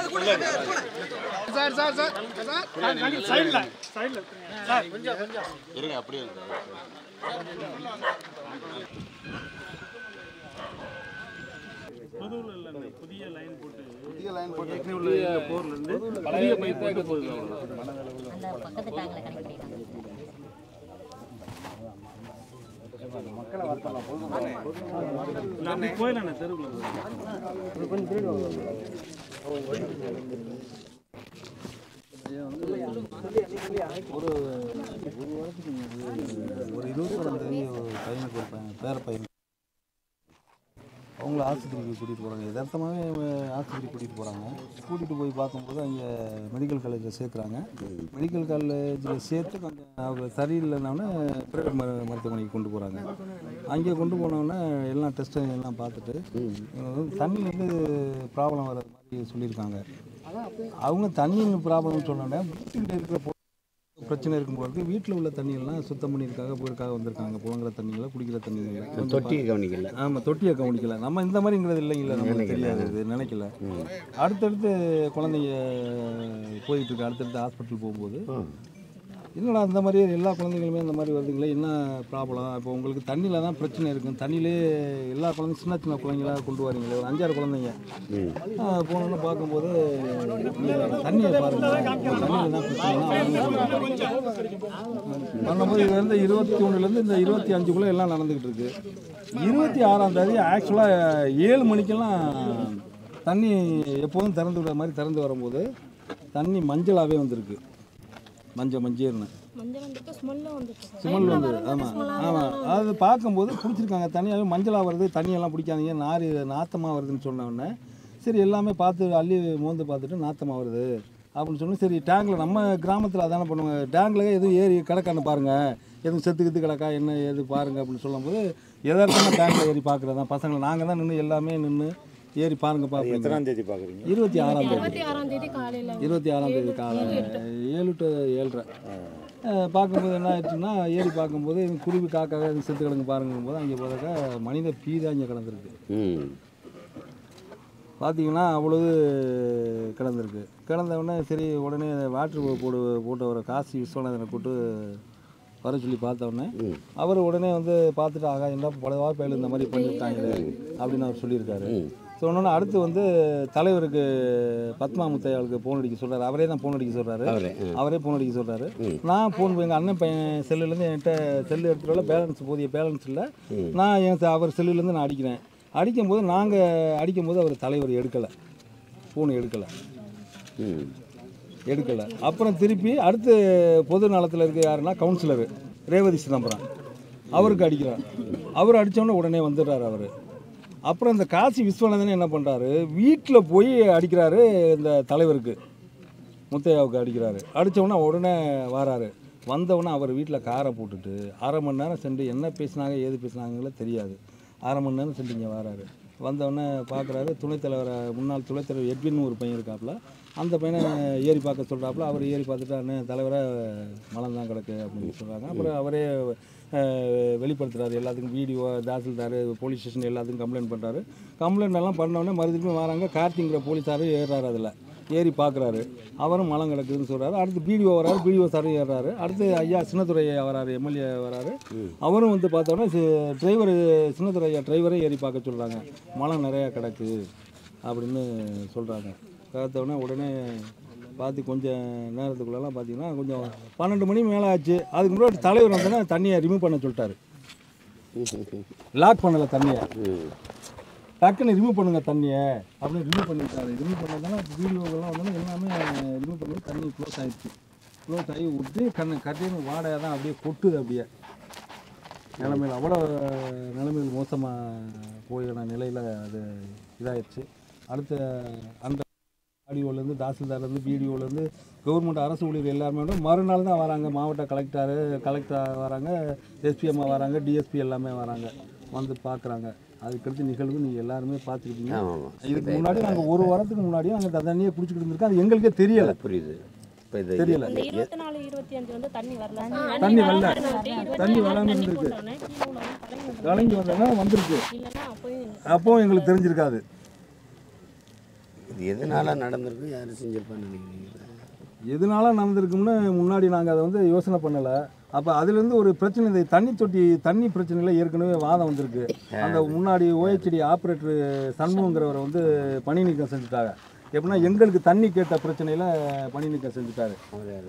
இருங்க அப்படியே இருங்க. புதிய லைன் போட்டு பழைய பைப் போட்டு போகுது அந்த பக்கத்து டேங்கில் கனெக்ட் பண்ணிட்டாங்க ஒரு ஒரு வாரத்துக்கு முன்னாடி ஒரு இருபத்தி ரெண்டாம் தேதி ஒரு பையனுக்கு ஒரு பையன் பேர பையன் அவங்கள ஆஸ்பத்திரிக்கு கூட்டிகிட்டு போகிறாங்க யதார்த்தமாகவே ஆஸ்பத்திரி கூட்டிகிட்டு போகிறாங்க கூட்டிகிட்டு போய் பார்க்கும்போது அங்கே மெடிக்கல் காலேஜில் சேர்க்குறாங்க மெடிக்கல் காலேஜில் சேர்த்து கொஞ்சம் அவங்க சரியில்லைனோடனே பிரைவேட் மரு மருத்துவமனைக்கு கொண்டு போகிறாங்க அங்கே கொண்டு போனோடனே எல்லாம் டெஸ்ட்டு எல்லாம் பார்த்துட்டு தண்ணிலேருந்து ப்ராப்ளம் வர்றது மாதிரி சொல்லியிருக்காங்க அவங்க தண்ணி ப்ராப்ளம்னு சொன்னோடனே வீட்டுக்கிட்ட இருக்கிற பொ- பிரச்சனை இருக்கும்போது வீட்டில் உள்ள தண்ணியெல்லாம் சுத்தம் பண்ணியிருக்காங்க போயிருக்காக வந்திருக்காங்க புழங்குற தண்ணிகளை குடிக்கிற தண்ணிகளை தொட்டி கவனிக்கல ஆமாம் தொட்டியை கவனிக்கல நம்ம இந்த மாதிரிங்கிறது இல்லைங்களா நமக்கு தெரியாது இது நினைக்கல அடுத்தடுத்து குழந்தைங்க போயிட்டு இருக்கு அடுத்தடுத்து ஹாஸ்பிட்டல் போகும்போது என்னடா இந்த மாதிரி எல்லா குழந்தைங்களுமே இந்த மாதிரி வருதுங்களே என்ன ப்ராப்ளம் இப்போ உங்களுக்கு தண்ணியில் தான் பிரச்சனை இருக்கும் தண்ணியிலே எல்லா குழந்தைங்க சின்ன சின்ன குழந்தைங்களா கொண்டு வரீங்களே ஒரு அஞ்சாறு குழந்தைங்க போனோன்னு பார்க்கும்போது நீங்க தண்ணியை பாருங்க தண்ணியில் தான் பிரச்சனை பண்ணும்போது இது வந்து இருபத்தி ஒன்றுலேருந்து இந்த இருபத்தி அஞ்சுக்குள்ளே எல்லாம் நடந்துக்கிட்டு இருக்கு இருபத்தி ஆறாம் தேதி ஆக்சுவலாக ஏழு மணிக்கெல்லாம் தண்ணி எப்போதும் திறந்து விடுற மாதிரி திறந்து வரும்போது தண்ணி மஞ்சளாகவே வந்திருக்கு மஞ்சள் மஞ்சள்னு மஞ்சள் வந்துட்டு ஸ்மெல்லும் வந்துட்டு ஸ்மெல் வந்து ஆமாம் ஆமாம் அது பார்க்கும்போது பிடிச்சிருக்காங்க தனியாகவே மஞ்சளாக வருது தண்ணியெல்லாம் பிடிக்காதீங்க நார் நாத்தமாக வருதுன்னு சொன்ன உடனே சரி எல்லாமே பார்த்து அள்ளி மோந்து பார்த்துட்டு நாத்தமாக வருது அப்படின்னு சொல்லி சரி டேங்கில் நம்ம கிராமத்தில் அதானே பண்ணுவாங்க டேங்கில் எதுவும் ஏறி கிடக்கான்னு பாருங்கள் எதுவும் செத்து கித்து கிடக்கா என்ன ஏது பாருங்கள் அப்படின்னு சொல்லும்போது எதார்த்தமாக டேங்கில் ஏறி பார்க்குறது தான் பசங்களை நாங்கள் தான் நின்று எல்லாமே நின்று ஏறி பாருங்க பார்ப்போம் எத்தனாம் தேதி பார்க்குறீங்க இருபத்தி ஆறாம் தேதி இருபத்தி ஆறாம் தேதி காலையில இருபத்தி ஆறாம் தேதி காலை ஏழு டு ஏழரை அஹ் பார்க்கும்போது என்ன ஆயிடுச்சுன்னா ஏறி பார்க்கும்போது இது குருவி காக்காக இது செத்து கிடங்கு பாருங்கும்போது அங்கே பார்த்தாக்கா மனித பீதா இங்கே கிடந்திருக்கு ம் பார்த்தீங்கன்னா அவ்வளவு கிடந்திருக்கு கிடந்த உடனே சரி உடனே வாட்ரு போடு போட்ட ஒரு காசி விஸ்வநாதனை கூட்டு வர சொல்லி பார்த்த உடனே அவர் உடனே வந்து பார்த்துட்டு ஆகா என்ன பலவா பயல் இந்த மாதிரி பண்ணியிருக்காங்களே அப்படின்னு அவர் சொல்லியிருக்காரு சொன்னோன்னே அடுத்து வந்து தலைவருக்கு பத்மா முத்தையாவுக்கு ஃபோன் அடிக்க சொல்றாரு அவரே தான் ஃபோன் அடிக்க சொல்றாரு அவரே அவரே ஃபோன் அடிக்க சொல்றாரு நான் ஃபோன் எங்கள் அண்ணன் பையன் செல்லுலேருந்து என்கிட்ட செல்லு எடுத்துட்டு வரல பேலன்ஸ் போதிய பேலன்ஸ் இல்லை நான் என் செ- அவர் செல்லுலேருந்து நான் அடிக்கிறேன் அடிக்கும்போது நாங்கள் அடிக்கும்போது அவர் தலைவர் எடுக்கலை ஃபோன் எடுக்கலை ம் எடுக்கலை அப்புறம் திருப்பி அடுத்து பொது நலத்தில் இருக்க யாருன்னா கவுன்சிலர் ரேவதி சிதம்பரம் அவருக்கு அடிக்கிறார் அவர் அடித்தோடனே உடனே வந்துடுறாரு அவர் அப்புறம் இந்த காசி விஸ்வநாதன் என்ன பண்ணுறாரு வீட்டில் போய் அடிக்கிறாரு இந்த தலைவருக்கு முத்தையாவுக்கு அடிக்கிறாரு அடித்தவுடனே உடனே வராரு வந்தவுடனே அவர் வீட்டில் காரை போட்டுட்டு அரை மணி நேரம் சென்று என்ன பேசினாங்க ஏது பேசினாங்களோ தெரியாது அரை மணி நேரம் சென்று இங்கே வராரு வந்தவுடனே பார்க்குறாரு துணைத் தலைவரை முன்னாள் துணைத் தலைவர் எட்வின் ஒரு பையன் இருக்காப்புல அந்த பையனை ஏறி பார்க்க சொல்கிறாப்புல அவர் ஏறி பார்த்துட்டு அண்ணே தலைவரை மலம் தான் கிடக்கு அப்படின்னு சொல்கிறாங்க அப்புறம் அவரே அஹ், வெளிப்படுத்துறாரு எல்லாத்துக்கும் வீடியோ தாசில்தார் போலீஸ் ஸ்டேஷன் எல்லாத்துக்கும் கம்ப்ளைண்ட் பண்ணுறாரு கம்ப்ளைண்ட் எல்லாம் பண்ண உடனே மறுபடியும் வராங்க கார்த்திங்கிற போலீஸார் ஏறுறாரு அதில் ஏறி பார்க்குறாரு அவரும் மலம் கிடக்குதுன்னு சொல்கிறாரு அடுத்து பிடிஓ வராரு பிடிஓ சாரும் ஏறுறாரு அடுத்து ஐயா சின்னத்துறை ஐயா வராரு எம்எல்ஏ வராரு அவரும் வந்து பார்த்தோன்னா டிரைவர் சின்னத்துறை ஐயா டிரைவரே ஏறி பார்க்க சொல்கிறாங்க மலம் நிறையா கிடக்கு அப்படின்னு சொல்கிறாங்க பார்த்தோன்னே உடனே பார்த்து கொஞ்சம் நேரத்துக்குள்ளெல்லாம் பார்த்தீங்கன்னா கொஞ்சம் பன்னெண்டு மணி மேலே ஆச்சு அதுக்கு முன்னாடி தலைவர் வந்தோன்னே தண்ணியை ரிமூவ் பண்ண சொல்லிட்டாரு லாக் பண்ணலை தண்ணியை ம் டக்குன்னு ரிமூவ் பண்ணுங்க தண்ணியை அப்படின்னு ரிமூவ் பண்ணிட்டாரு ரிமூவ் பண்ணதால வீடியோக்கெல்லாம் வந்தோன்னே எல்லாமே ரிமூவ் பண்ணி தண்ணி க்ளோஸ் ஆயிடுச்சு க்ளோஸ் ஆகி விட்டு கண்ணு கட்டின்னு வாடையாக தான் அப்படியே கொட்டுது அப்படியே நிலைமையில் அவ்வளோ நிலைமையில் மோசமாக போயின நிலையில் அது இதாயிடுச்சு அடுத்த அந்த ஆடியோலேருந்து தாசில்தார்லேருந்து பிடிஓலேருந்து கவர்மெண்ட் அரசு ஊழியர் எல்லாருமே வந்து மறுநாள் தான் வராங்க மாவட்ட கலெக்டர் கலெக்டர் வராங்க எஸ்பிஎம்மா வராங்க டிஎஸ்பி எல்லாமே வராங்க வந்து பார்க்குறாங்க அதுக்கடுத்து நிகழ்வு நீங்கள் எல்லாருமே பார்த்துக்கிட்டீங்க ஆமாம் ஆமாம் இதுக்கு முன்னாடி நாங்கள் ஒரு வாரத்துக்கு முன்னாடியும் அங்கே தண்ணியை குடிச்சிக்கிட்டு இருந்திருக்கோம் அது எங்களுக்கே தெரியலை புரியுது இப்போ இது தெரியல இந்த இருபத்தி நாலு இருபத்தி அஞ்சு வந்து தண்ணி வரல தண்ணி வரல. இருபத்தி தண்ணி நாலு வராம தண்ணி இருந்திருக்கு. போட்டோன்னே கீழே உள்ள கலைஞர் கலைஞ்சு வந்தோன்னா வந்திருக்கு இல்லைன்னா அப்போயும் அப்போ எங்களுக்கு தெரிஞ்சிருக்காது இது எதனால நடந்திருக்கும் யார் செஞ்சிருப்பான்னு நினைக்கிறீங்க எதனால நடந்திருக்கும்னு முன்னாடி நாங்கள் அதை வந்து யோசனை பண்ணலை அப்போ அதுலேருந்து ஒரு பிரச்சனை இந்த தண்ணி தொட்டி தண்ணி பிரச்சனையில் ஏற்கனவே வாதம் வந்திருக்கு அந்த முன்னாடி ஓஹெச்டி ஆப்ரேட்டர் சண்முகங்கிறவரை வந்து பணி நீக்கம் செஞ்சுட்டாங்க எப்படின்னா எங்களுக்கு தண்ணி கேட்ட பிரச்சனையில் பணி நீக்கம் செஞ்சுட்டாரு அவர் யாரு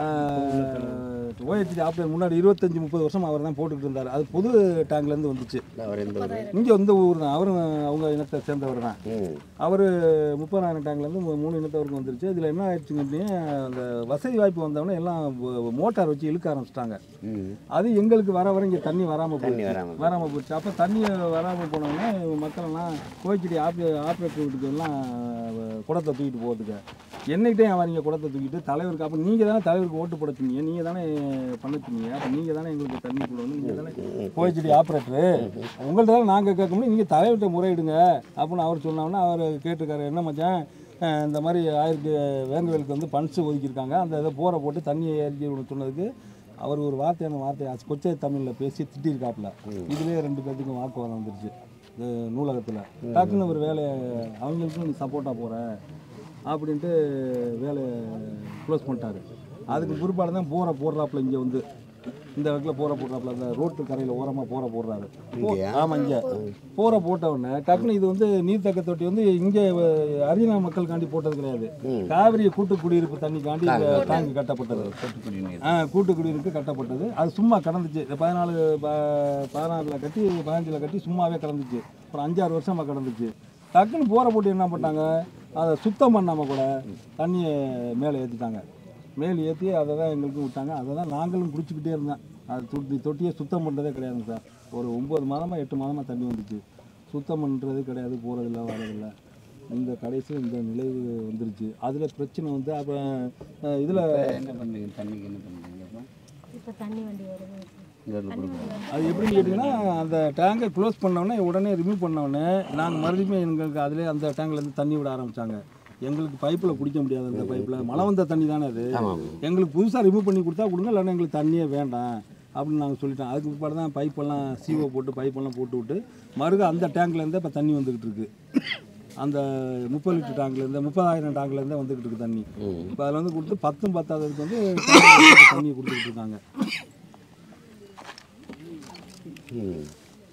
ஓஹெச்டி ஆப்ரேட்டர் முன்னாடி இருபத்தஞ்சி முப்பது வருஷம் அவர் தான் போட்டுக்கிட்டு இருந்தார் அது புது டேங்க்லேருந்து வந்துச்சு அவர் எந்த ஊர் இங்கே வந்து ஊர் தான் அவரும் அவங்க இனத்தை சேர்ந்தவர் தான் ம் அவர் முப்பதாயிரம் டேங்க்லேருந்து மூணு இனத்தவருக்கு வந்துருச்சு இதில் என்ன ஆயிடுச்சுங்கன்னா அந்த வசதி வாய்ப்பு வந்தவொடனே எல்லாம் மோ- மோட்டார் வச்சு இழுக்க ஆரம்பிச்சிட்டாங்க ம் அது எங்களுக்கு வர வர இங்கே தண்ணி வராமல் தண்ணி போச்சு வராமல் வராமல் போச்சு அப்போ தண்ணி வராமல் போனோடனே மக்கள்லாம் கோச்சிடி ஆப்ரே ஆப்ரேட்டர் வீட்டுக்கு எல்லாம் குடத்தை தூக்கிட்டு போகிறதுக்கு என்னைக்கிட்டே வரீங்க குடத்தை தூக்கிட்டு தலைவருக்கு அப்போ நீங்கள் தானே தலைவருக்கு ஓட்டு போட சொன்னீங்க நீங்கள் தானே பண்ண சொன்னீங்க அப்போ நீங்கள் தானே எங்களுக்கு தண்ணி கொடுக்கணும் நீங்கள் தானே கோச்சிடி ஆப்ரேட்டரு உங்கள்ட்ட தான் நாங்கள் கேட்க முடியும் நீங்கள் தலைவர்கிட்ட முறையிடுங்க அப்படின்னு அவர் சொன்னோன்னா அவர் கேட்டிருக்காரு என்ன மச்சான் அஹ் இந்த மாதிரி ஆயிரத்தி வேங்கவேலுக்கு வந்து பண்ட்ஸ் ஒதுக்கியிருக்காங்க அந்த இதை போரை போட்டு தண்ணியை ஏற்றி விட சொன்னதுக்கு அவர் ஒரு வார்த்தையான வார்த்தை கொச்சை தமிழில் பேசி திட்டிருக்காப்புல இதுலேயே ரெண்டு பேர்த்துக்கும் வாக்குவாதம் வந்துருச்சு இது நூலகத்தில் டக்குன்னு ஒரு வேலையை அவங்களுக்கும் நீ சப்போர்ட்டாக போகிற அப்படின்ட்டு வேலையை க்ளோஸ் பண்ணிட்டாரு அதுக்கு பிற்பாடு தான் போரை போடுறாப்புல இங்கே வந்து இந்த இடத்துல போரை போடுறாப்புல அந்த ரோட்டு கரையில் ஓரமாக போரை போடுறாரு இங்கேயா? ஆமாம் இங்கே போரை போட்ட உடனே டக்குன்னு இது வந்து நீர்த்தக்க தொட்டி வந்து இங்கே அரிஜினா மக்களுக்காண்டி போட்டது கிடையாது காவிரி கூட்டு குடியிருப்பு தண்ணிக்காண்டி இந்த டேங்க் கட்டப்பட்டது ஆ கூட்டு குடியிருப்பு கட்டப்பட்டது அது சும்மா கடந்துச்சு இந்த பதினாலு ப- பதினாறுல கட்டி பதினஞ்சில் கட்டி சும்மாவே கடந்துச்சு அப்புறம் அஞ்சாறு வருஷமாக கடந்துச்சு டக்குன்னு போரை போட்டு என்ன பண்ணிட்டாங்க அதை சுத்தம் பண்ணாமல் கூட தண்ணியை மேலே ஏற்றிட்டாங்க மேல் ஏற்றி அதை தான் எங்களுக்கும் விட்டாங்க அதை தான் நாங்களும் குடிச்சிக்கிட்டே இருந்தேன் அது தொட்டி தொட்டியை சுத்தம் பண்ணுறதே கிடையாதுங்க சார் ஒரு ஒம்பது மாதமாக எட்டு மாதமாக தண்ணி வந்துச்சு சுத்தம் பண்ணுறது கிடையாது போகிறதில்ல வரதில்லை இந்த கடைசியில் இந்த நிலைவு வந்துருச்சு அதில் பிரச்சனை வந்து அப்போ இதில் என்ன பண்ணுறீங்க தண்ணிக்கு என்ன பண்ணுறீங்க அப்போ இப்போ தண்ணி வண்டி வருது இங்கேருந்து கொடுக்குறோம் அது எப்படின்னு கேட்டிங்கன்னா அந்த டேங்கை க்ளோஸ் பண்ணோடனே உடனே ரிமூவ் பண்ணோடனே நாங்கள் மறுபடியும் எங்களுக்கு அதிலே அந்த டேங்க்லேருந்து தண்ணி விட ஆரம்பித்தாங்க எங்களுக்கு பைப்பில் குடிக்க முடியாது அந்த பைப்பில் மழை வந்த தண்ணி தானே அது ஆமாம் எங்களுக்கு புதுசாக ரிமூவ் பண்ணி கொடுத்தா கொடுங்க இல்லைன்னா எங்களுக்கு தண்ணியே வேண்டாம் அப்படின்னு நாங்கள் சொல்லிட்டோம் அதுக்கு பிற்பாடு தான் பைப்பெல்லாம் சீவோ போட்டு பைப்பெல்லாம் போட்டு விட்டு மறுக அந்த டேங்க்லேருந்தே இப்போ தண்ணி வந்துக்கிட்டு இருக்கு அந்த முப்பது லிட்டர் டேங்க்லேருந்து முப்பதாயிரம் டேங்க்லேருந்தே வந்துக்கிட்டு இருக்கு தண்ணி இப்போ அதில் வந்து கொடுத்து பத்தும் பத்தாததுக்கு வந்து தண்ணியை கொடுத்துக்கிட்டு இருக்காங்க ம்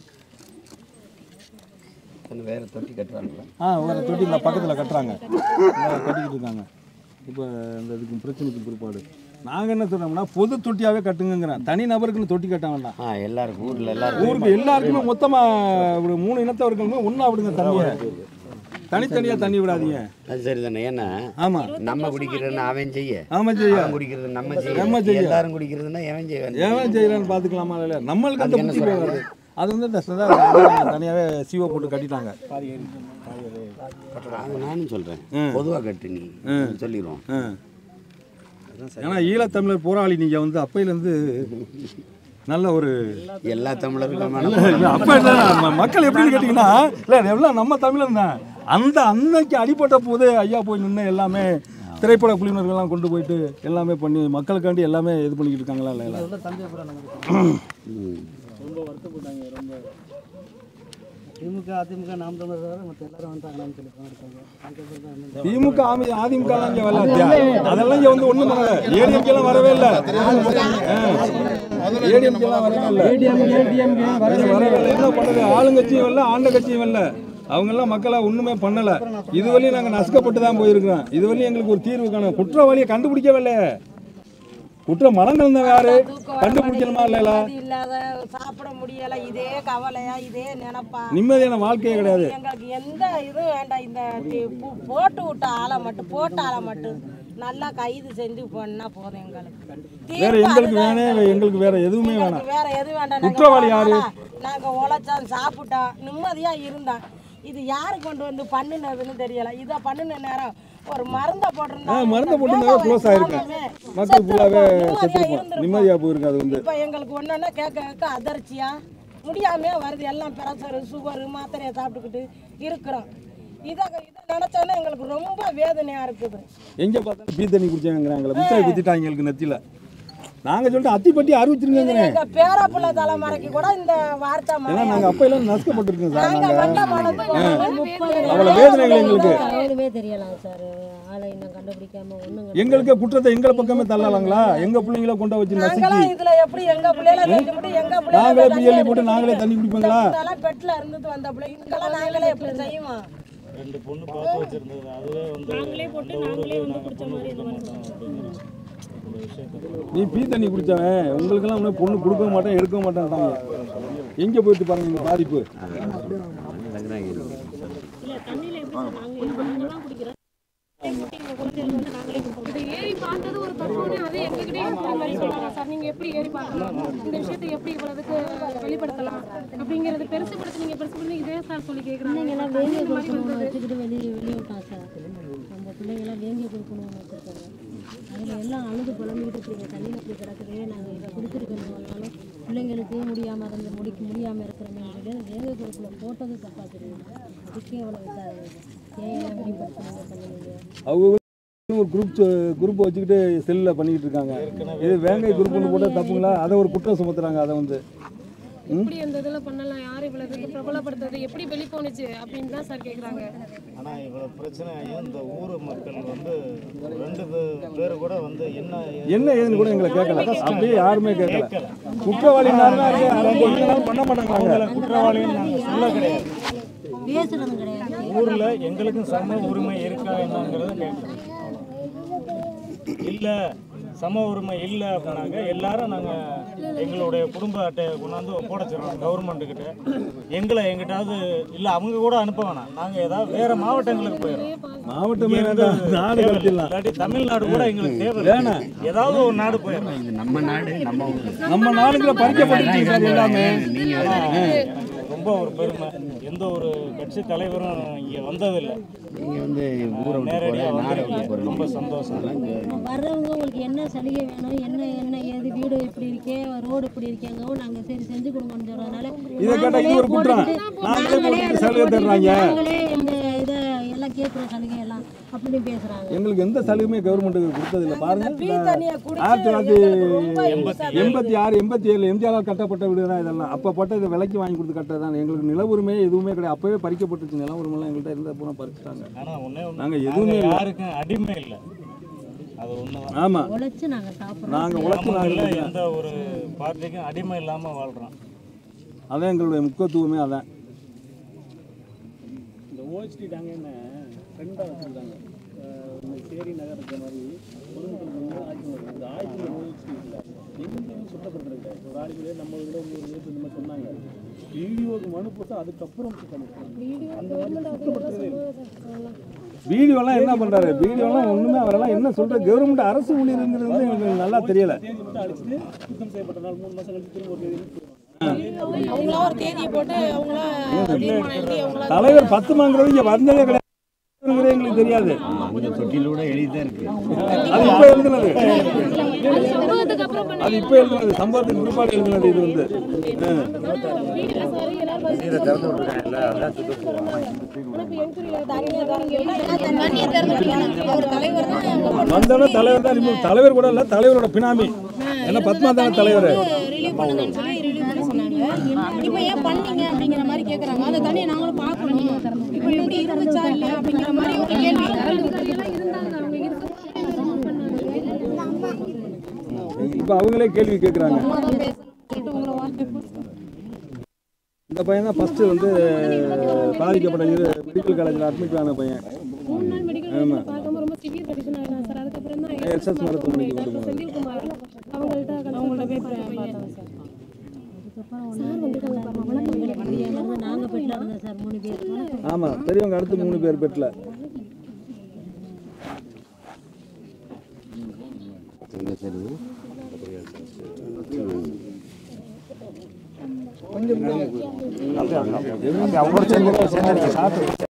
இன்னும் வேறு தொட்டி கட்டுறாங்களா ஆ ஒரு தொட்டி இந்த பக்கத்தில் கட்டுறாங்க இந்த கட்டிக்கிட்டு இருக்காங்க இப்போ இந்த இதுக்கு பிரச்சனைக்கு பிற்பாடு நாங்கள் என்ன சொல்கிறோம்னா பொது தொட்டியாகவே கட்டுங்கிறேன் தனி நபருக்குன்னு தொட்டி கட்ட வேண்டாம் ஆ எல்லாருக்கும் ஊரில் எல்லாருக்கும் ஊருக்கு எல்லாருக்குமே மொத்தமாக ஒரு மூணு இனத்தவர்களுமே ஒன்றா விடுங்க தண்ணியை தனித்தனியாக தண்ணி விடாதீங்க அது சரிதானே ஏன்னா ஆமாம் நம்ம குடிக்கிறதுன்னு அவன் செய்ய ஆமாம் செய்ய அவன் குடிக்கிறது நம்ம நம்ம செய்ய செய்ய. எல்லாரும் குடிக்கிறதுன்னா எவன் செய்வான் ஏன் செய்யலான்னு பார்த்துக்கலாமா இல்லை நம்மளுக்கு அந்த புத்தி வருது அது வந்து இந்த சதா தனியாகவே சிஓ போட்டு கட்டிட்டாங்க அது நானும் சொல்கிறேன் பொதுவாக கட்டு நீ சொல்லிடுவோம் ஆ. ஏன்னா ஈழத்தமிழர் போராளி நீங்கள் வந்து அப்பையிலேருந்து நல்ல ஒரு எல்லா தமிழர்களும் அப்ப இல்ல, ம- மக்கள் எப்படின்னு கேட்டிங்கன்னா இல்லை எல்லாம் நம்ம தமிழன் தான் அந்த அன்னைக்கு அடிப்பட்ட போது ஐயா போய் நின்று எல்லாமே திரைப்பட குழுவினர்கள்லாம் கொண்டு போயிட்டு எல்லாமே பண்ணி மக்களுக்காண்டி எல்லாமே இது பண்ணிக்கிட்டு இருக்காங்களா இல்லை எல்லாம் ம் திமுக அதிமுக நாம் தமிழர் தவிர மற்ற எல்லாரும் வந்துட்டாங்களான்னு சொல்லி இருக்காங்க அதுக்கப்புறம் தான் என்ன திமுக ஆமி அதிமுக எல்லாம் இங்கே வரல அதெல்லாம் இங்கே வந்து ஒன்றும் பண்ணல ஏடிஎம்கே எல்லாம் வரவே இல்லை ஏடிஎம்கே எல்லாம் வரவே இல்லை இது வரவே இல்லை என்ன பண்ணுது ஆளுங்கட்சியும் வரல ஆண்ட கட்சியும் வரல அவங்கெல்லாம் மக்களை ஒன்றுமே பண்ணலை இதுவரையும் நாங்கள் நசுக்கப்பட்டு தான் போயிருக்கிறோம் இதுவரையும் எங்களுக்கு ஒரு தீர்வு காணும் குற்றவாளியை கண்டுபிடிக்கவில்லை குற்றம் மறந்திருந்தவன் யாரு கண்டுபிடிக்கணுமா இல்லையா நிம்மதி இல்லாத சாப்பிட முடியல இதே கவலையா இதே நினைப்பா நிம்மதியான வாழ்க்கையே கிடையாது எங்களுக்கு எந்த இதுவும் வேண்டாம் இந்த தி- பு- போட்டு விட்ட ஆளை மட்டும் போட்ட ஆளை மட்டும் நல்லா கைது செஞ்சு பண்ணா போதும் எங்களுக்கு வேற தீர்ப்பு எங்களுக்கு அதுதான் வேணே எங்களுக்கு வேற எதுவுமே வேணாம் எங்களுக்கு வேற எது வேண்டாம் நாங்க குற்றவாளி யாரு? போனோம், நாங்க உழைச்சோம் சாப்பிட்டோம் நிம்மதியா இருந்தோம் இது யாரு கொண்டு வந்து பண்ணுனதுன்னு தெரியல இதை பண்ணுன நேரம் ஒரு மருந்தை போட்டிருந்தா ஆ, மருந்தை இந்த போட்டிருந்தா வேலை க்ளோஸ் ஆயிருக்கும். எல்லாமே மக்கள் ஃபுல்லாகவே செத்துருப்போம், நிம்மதியா செத்துருப்போம் இருந்திருப்போம். நிம்மதியாக போயிருக்கு அது வந்து இப்போ எங்களுக்கு ஒன்றுன்னா கேட்க கேட்க அதிர்ச்சியா முடியாமே வருது எல்லாம் பிரஷர் சுகரு மாத்திரையை சாப்பிட்டுக்கிட்டு இருக்கிறோம் இதை இதை நினச்சோன்னா எங்களுக்கு ரொம்ப வேதனையாக இருக்குது எங்கே பார்த்தாலும் பீ தண்ணி குடிச்சாங்கிறாங்களே முத்திரை குத்திட்டாங்க எங்களுக்கு நெத்தியில் நாங்கள் சொல்லிட்டு அத்திப்பட்டி அறிவிச்சிருங்கிறேன் எங்க பேரப்புள்ள தலைமுறைக்கு கூட இந்த வார்த்தை ஏன்னா நாங்கள் அப்போ எல்லாம் நசுக்கப்பட்டிருக்கோம் சார் நாங்க நாங்கள் வந்த மனதுக்கு அவ்வளோ வேதனைகள் எங்களுக்கு அவனுமே தெரியலாம் சார் ஆளை இன்னும் கண்டுபிடிக்காம ஒண்ணும் எங்களுக்கே குற்றத்தை எங்கள் பக்கமே தள்ளலாங்களா எங்கள் பிள்ளைங்கள கொண்டு வச்சு நசுக்கி நாங்களாம் இதுல எப்படி எங்க பிள்ளைல தூக்கிவிட்டு எங்க நாங்களே பிள்ளைல பிஎல்இ போட்டு நாங்களே தண்ணி குடிப்போங்களா இதெல்லாம் பெட்ல இருந்துட்டு வந்த பிள்ளை இதுக்கெல்லாம் நாங்களே எப்படி செய்வோம் ரெண்டு பொண்ணு பார்த்து வச்சிருந்தது அதுவே வந்து நாங்களே போட்டு நாங்களே வந்து குடிச்ச மாதிரி இது பண்ணுறோம் நீ பீ தண்ணி குடிச்சவன் உங்களுக்கெல்லாம் ஒன்றும் பொண்ணு கொடுக்க மாட்டேன் எடுக்க மாட்டேன்ட்டாங்க எங்கே போயிட்டு பாருங்க இந்த பாதிப்பு இல்லை தண்ணியில் எப்படி சார் நாங்கள் நாங்கள் தான் குடிக்கிறோம் போட்டு எங்கள் குழந்தைகளுக்கு வந்து நாங்களே கொடுப்போம் இதை ஏறி பார்த்தது ஒரு தப்புன்னு அதை எங்ககிட்டயே இருக்கிற மாதிரி சொல்லலாம் சார் நீங்க எப்படி ஏறி பார்க்கலாம் இந்த விஷயத்தை எப்படி இவ்வளவுக்கு வெளிப்படுத்தலாம் அப்படிங்கறது பெருசுப்படுத்தி நீங்க பெருசுப்படுத்தி இதே சார் சொல்லி கேக்குறாங்க பிள்ளைங்கெல்லாம் வேங்கிய கொடுக்கணும்னு வச்சுக்கிட்டு வெளியே வெளியே விட்டான் சார் நம்ம பிள்ளைங்கெல்லாம் வேங்கிய கொடுக்கணும்னு வச்சுருக்காங்க அதில் எல்லாம் அழுது புலம்பிக்கிட்டு இப்படி தண்ணியில் இப்படி கிடக்குதே நாங்கள் இதை கொடுத்துருக்கோம்னாலும் பிள்ளைங்களுக்கு முடியாமல் இருந்து முடிக்க முடியாமல் இருக்கிறோமே சொல்லி அந்த வேங்கிய கொடுக்கல போட்டது தப்பாக தெரியுது அதுக்கே எவ்வளோ இதாக ஏன் ஏன் வெளிப்படுத்தணுங்க பண்ணுவீங்க அவங்க ஒரு குரூப் குரூப் வச்சுக்கிட்டு செல்லில் பண்ணிக்கிட்டு இருக்காங்க இது வேங்கை குரூப்னு போட்டால் தப்புங்களா அதை ஒரு குற்றம் சுமத்துறாங்க அதை வந்து எப்படி அந்த இதுல பண்ணலாம் யார் இவ்வளவு இதுக்கு பிரபலப்படுத்துறது எப்படி வெளி போணுச்சு அப்படின்னு தான் சார் கேக்குறாங்க ஆனால் இவ்வளோ பிரச்சனையும் இந்த ஊர் மக்கள் வந்து ரெண்டு பே- பேர் கூட வந்து என்ன என்ன ஏதுன்னு கூட எங்களை கேட்கல அப்படியே யாருமே கேட்கல குற்றவாளி பண்ண மாட்டாங்க குற்றவாளின்னு நாங்கள் சொல்ல கிடையாது பேசுறது கிடையாது ஊரில் எங்களுக்கும் சம உரிமை இருக்கா என்னங்கிறத கேட்குறோம் இல்லை சம உரிமை இல்லை அப்படின்னாக்க எல்லாரும் நாங்கள் எங்களுடைய குடும்ப அட்டையை கொண்டாந்து ஒப்படைச்சிடறோம் கவர்மெண்ட்டுக்கிட்ட எங்களை எங்கிட்டாவது இல்லை அவங்க கூட அனுப்ப வேணாம் நாங்கள் ஏதாவது வேற மாவட்டங்களுக்கு போயிடுறோம் மாவட்டமே வேண்டாம் நாடு கடத்திடலாம் இல்லாட்டி தமிழ்நாடு கூட எங்களுக்கு தேவை வேணாம். ஏதாவது ஒரு நாடு போயிடலாம் இது நம்ம நாடு நம்ம ஊரு. நம்ம நாடுகளை பறிக்கப்பட்டுச்சு சார் எல்லாமே ரொம்ப ஒரு பெருமை எந்த ஒரு கட்சி தலைவரும் இங்கே வந்ததில்லை நீங்க வந்து ஊரை விட்டு நேரடியாக போற நாடை விட்டு வந்திருக்கீங்க ரொம்ப போறீங்க சந்தோஷம் வர்றவங்க உங்களுக்கு என்ன சலுகை வேணும் என்ன என்ன ஏது வீடு இப்படி இருக்கே ரோடு இப்படி இருக்கேங்க நாங்கள் சரி செஞ்சு கொடுங்கன்னு சொல்றதுனால இதை கேட்டா இது ஒரு குற்றம். நாங்களே போட்டுட்டு சலுகை தர்றாங்க. நாங்களே இந்த இதை எல்லாம் கேட்குறோம் சலுகை எல்லாம் அப்படின்னு பேசுறாங்க எங்களுக்கு எந்த சலுகையுமே கவர்மெண்ட்டுக்கு கொடுத்ததில்ல பாருங்க பீ தண்ணியை குடிச்சு ஆயிரத்தி தொள்ளாயிரத்தி ரொம்ப எண்பத்தி ஆறு எண்பத்தி ஏழு எம்ஜிஆரால் கட்டப்பட்ட வீடு தான் இதெல்லாம் அப்போ பட்ட இதை விலைக்கு வாங்கி கொடுத்து கட்டது தான் எங்களுக்கு நில உரிமை எதுவுமே கிடையாது அப்போவே பறிக்கப்பட்டுச்சு நில உரிமைலாம் எங்கள்கிட்ட இருந்த பூரா பறிச்சுட்டாங்க ஆனால் ஒன்றே ஒன்று நாங்கள் எதுவுமே இல்லை யாருக்கும் அடிமை இல்லை அது ஒன்று தான் ஆமாம் உழைச்சு நாங்கள் சாப்பிட்றோம் நாங்கள் உழைச்சி நாமக்கல்ல நாங்கள் எந்த ஒரு பார்ட்டிக்கும் அடிமை இல்லாமல் வாழ்கிறோம் அதான் எங்களுடைய முக்கியத்துவமே அதான் இந்த ஓஹெச்டி டேங்க் என்ன ரெண்டாக வச்சுருக்காங்க சேரி நகர் இருக்கிற மாதிரி பொதுமக்களுக்கு வந்து ஆய்வு வருது இந்த ஆய்வு ஓஹெச்டி இல்லை எங்கேயும் சுத்தப்படுத்துறது கிடையாது ஒரு ஆளுங்களே நம்ம இதில் ஒரு விதத்தில் இந்த மாதிரி சொன்னாங்க வீடியோக்கு மனு போட்டு அதுக்கப்புறம் சுத்தப்படுத்துறாங்க அந்த மாதிரி சுத்தப்படுத்துறதே இல்லை. வீடியோலாம் என்ன பண்ணுறாரு வீடியோலாம் ஒன்றுமே அவரெல்லாம் என்ன சொல்கிற கவர்மெண்ட் அரசு ஊழியருங்கிறது வந்து எங்களுக்கு நல்லா தெரியல தேதி மட்டும் அடிச்சுட்டு சுத்தம் செய்யப்பட்ட நாள் மூணு மாதம் கழிச்சு திரும்ப ஒரு தேதி போடுவாங்க. அவங்களா ஒரு தேதியை போட்டு அவங்களா தீர்மானம் எழுதி அவங்களா தலைவர் பத்துமாங்கிறது இங்கே வந்ததே கிடையாது எங்களுக்கு தெரியாது அந்த தொட்டில கூட எழுதி தான் இருக்கு அது இப்போ எழுதுனது சம்பவத்துக்கு அப்புறம் பண்ண அது இப்போ எழுதுனது சம்பவத்துக்கு பிற்பாடு எழுதுனது இது வந்து ஆ. வீட்டுல சார் எல்லாரும் வந்தோடனே தலைவர் தான் ரிமூவ் தலைவர் கூட இல்லை தலைவரோட பினாமி ஏன்னா பத்மா தானே தலைவர் ரிலீவ் பண்ணுங்கன்னு சொல்லி ரிலீவ் பண்ண சொன்னாங்க இப்போ ஏன் பண்ணீங்க அப்படிங்கிற மாதிரி கேட்குறாங்க அந்த தண்ணியை நாங்களும் பார்க்கணும் இப்போ எப்படி இருந்துச்சா இல்லையா அப்படிங்கிற மாதிரி ஒரு கேள்வி இப்போ அவங்களே கேள்வி கேட்குறாங்க இந்த பையன் தான் ஃபஸ்ட்டு வந்து பாதிக்கப்பட்ட இது மெடிக்கல் காலேஜில் அட்மிட் ஆன பையன் மூணு நாள் மெடிக்கல் பார்க்காம ரொம்ப சிவியர் கண்டிஷன் ஆகிடும் சார் அதுக்கப்புறம் தான் எஸ்எஸ் மருத்துவமனைக்கு கொண்டு டாக்டர் செந்தில்குமார் அவங்கள்ட்ட அவங்கள்ட்ட போய் பார்த்தேன் சார் நாங்கள் பெட்டில் இருந்தோம் சார் மூணு பேர் ஆமாம் பெரியவங்க அடுத்து மூணு பேர் பெட்டில் எங்க சரி கொஞ்சம்